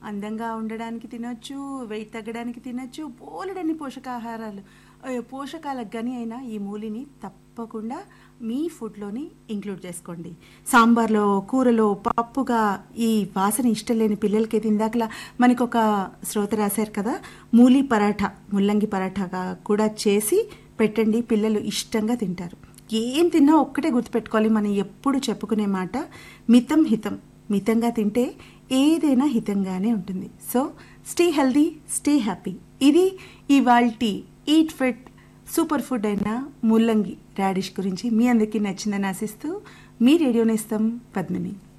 అందంగా ఉండడానికి తినొచ్చు వెయిట్ తగ్గడానికి తినొచ్చు బోలెడన్ని పోషకాహారాలు ఆ, పోషకాలకు గని అయినా ఈ మూలిని తప్పకుండా మీ ఫుడ్లోని ఇంక్లూడ్ చేసుకోండి సాంబార్లో కూరలో పప్పుగా ఈ వాసన ఇష్టం లేని పిల్లలకి ఇందాకలా మనకు ఒక శ్రోత రాశారు కదా మూలి పరాఠా ముల్లంగి పరాఠాగా కూడా చేసి పెట్టండి పిల్లలు ఇష్టంగా తింటారు ఏం తిన్నా ఒక్కటే గుర్తుపెట్టుకోవాలి మనం ఎప్పుడు చెప్పుకునే మాట మితం హితం మితంగా తింటే ఏదైనా హితంగానే ఉంటుంది so stay healthy stay happy ఇది ఇవాల్టి ఈట్ ఫిట్ సూపర్ ఫుడ్ అయిన ముల్లంగి రాడిష్ గురించి మీ అందరికీ నచ్చిందని ఆశిస్తూ మీ రేడియో నేస్తం పద్మిని